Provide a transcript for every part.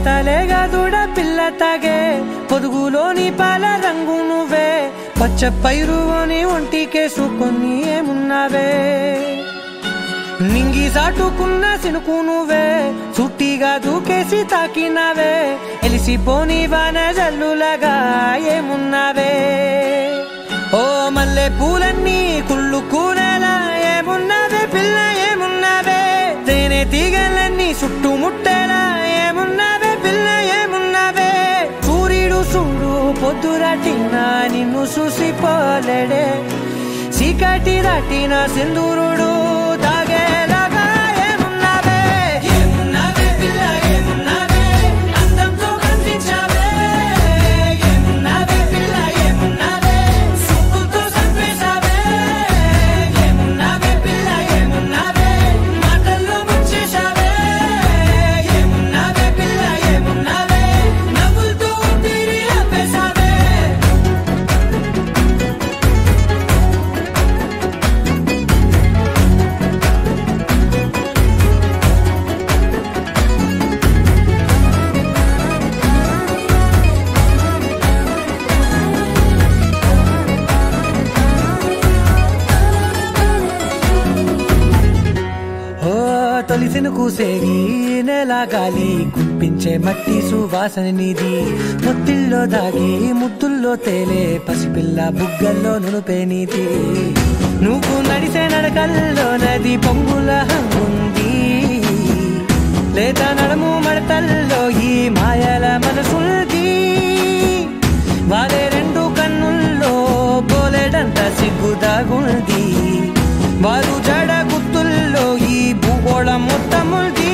లేతలేగా దూడ పిల్ల తాగే పొదుగులోని పాల రంగు నువ్వే పచ్చ పైరుని ఒంటికేసుకొని ఏమున్నావే నింగి సాటుకున్న సినుకు నువ్వే చుట్టిగా దూకేసి తాకినావే ఎలిసిపోని వాన జల్లులగా ఏమున్నావే ఓ మల్లె పూలన్నీ కుళ్ళు కూనేలా ఏమున్నావే పిల్ల ఏమున్నావే తేనె తీగలన్నీ చుట్టుముట్టేలా ఏమున్నావే పిల్ల ఏమున్నావే సూర్యుడు చూడు పొద్దురాటిన నిన్ను చూసిపోలేడే చీకటి దాటిన సింధూరుడు తాగేలాగా ఏమున్నావే ఏమున్నావే పిల్ల ఏమున్నావే అందంతో కనిపించావే ఏమున్నావే పిల్ల ఏమున్నావే సుక్కుతో చంపేశావే ఏమున్నావే పిల్ల ఏమున్నావే మాటల్లో ముంచేశావే ఏమున్నావే పిల్ల ఏమున్నావే నవ్వులతో ఊపిరి ఆపేశావే ఓ తొలిసిన కూసేగి నెల గాలి గుప్పించే మట్టి సువాసన నీది ముత్తిల్లో దాగి ముద్దుల్లో తేలే పసిపిల్ల బుగ్గల్లో నునుపే నీది నువ్వు నడిసే నడకల్లో నది పొంగుల హంగుంది లేత నడము మడతల్లో ఈ మాయల మనసుంది వారే రెండు కన్నుల్లో పోలేడంత సిగ్గుదాగుంది వారు జడ గుర్తుల్లో ఈ భూగోళం మొత్తముంది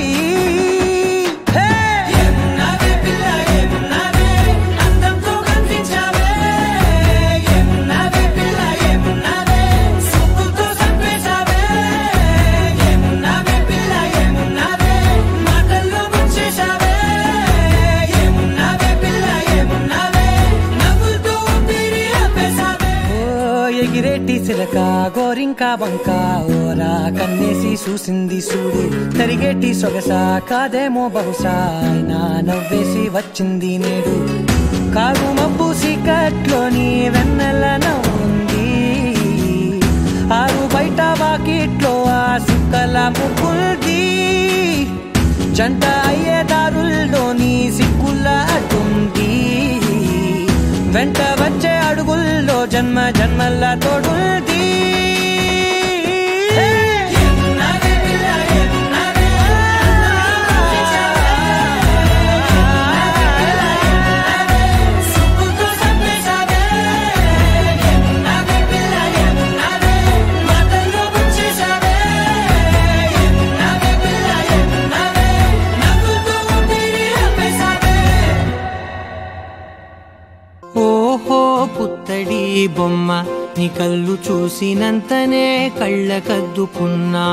హే! ఏమున్నావే పిల్ల, ఏమున్నావే? అందంతో కనిపించావే. ఏమున్నావే పిల్ల, ఏమున్నావే? సుక్కుతో చంపేశావే. ఏమున్నావే పిల్ల, ఏమున్నావే? మాటల్లో ముంచేశావే. ఏమున్నావే పిల్ల, ఏమున్నావే? నవ్వులతో ఊపిరి ఆపేశావే. ఓ ఎగిరేటి సిలక గోరింక వంక ఓరా కన్నేసి చూసింది చూడు తరిగేటి సొగస కాదేమో బహుశా అయినా నవ్వేసి వచ్చింది నేడు కారు మబ్బు సీకట్లోని వెన్నెల నవ్వుంది ఆరు బయట వాకిట్లో ఆ సుక్కల ముగ్గుంది జంట అయ్యే దారుల్లోని సిగ్గుల అడ్డుంది వెంట వచ్చే అడుగుల్లో జన్మ జన్మల్ల తోడుంది ఏమున్నావే పిల్ల, ఏమున్నావే? సుక్కుతో చంపేశావే. ఏమున్నావే పిల్ల, ఏమున్నావే? మాటల్లో ముంచేశావే. ఏమున్నావే పిల్ల, ఏమున్నావే? నవ్వులతో ఊపిరి ఆపేశావే. ఓహో పుత్తడి బొమ్మ నీ కళ్ళు చూసినంతనే కళ్ళకద్దుకున్నా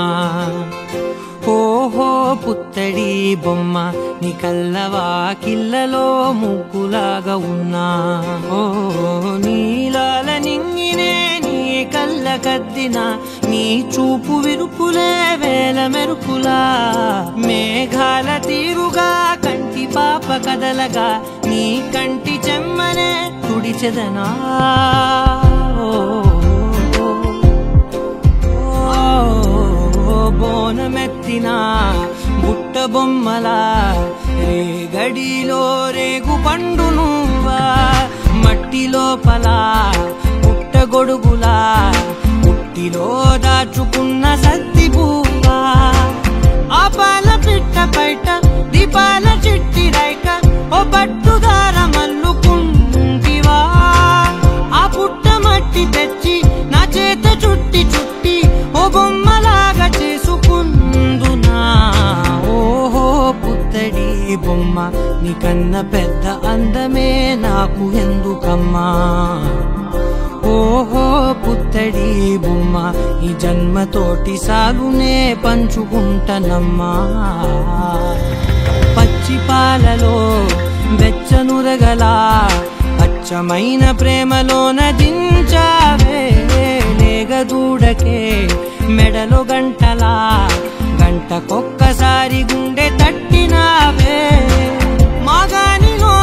ఓహో పుత్తడి బొమ్మ నీ కళ్ళవాకిళ్ళలో ముగ్గులాగా ఉన్నా ఓ నీలాల నింగినే నీ కళ్ళకద్దిన నీ చూపు విరుపులే వేల మెరుపులా మేఘాల తీరుగా కంటి పాప కదలగా నీ కంటి చెమ్మనే తుడిచెదనా ఓ, ఓ, బోనమెత్తిన బుట్ట బొమ్మలా రేగడిలో రేగు పండు నువ్వా మట్టి లోపల పుట్ట గొడుగులా పుట్టిలో దాచుకున్న సత్తి పువ్వా ఆపాల పిట్ట బయట దీపాల చిట్టి రైక ఓ పట్టుదార మల్లుకుంటివా ఆ పుట్ట మట్టి తెచ్చి నా చేత చుట్టి చుట్టి ఓ బొమ్మలాగా చేసుకుందునా ఓహో పుత్తడి బొమ్మ నీకన్న పెద్ద అందమే నాకు ఎందుకమ్మా ఓహో పుత్తడి బొమ్మ ఈ జన్మతోటి సాగునే పంచుకుంటనమ్మా పచ్చి పాలలో వెచ్చనురగలా అచ్చమైన ప్రేమలోన దించావే లేగదూడకే మెడలో గంటలా గంటకొక్కసారి గుండె తట్టినావే మాగానిలో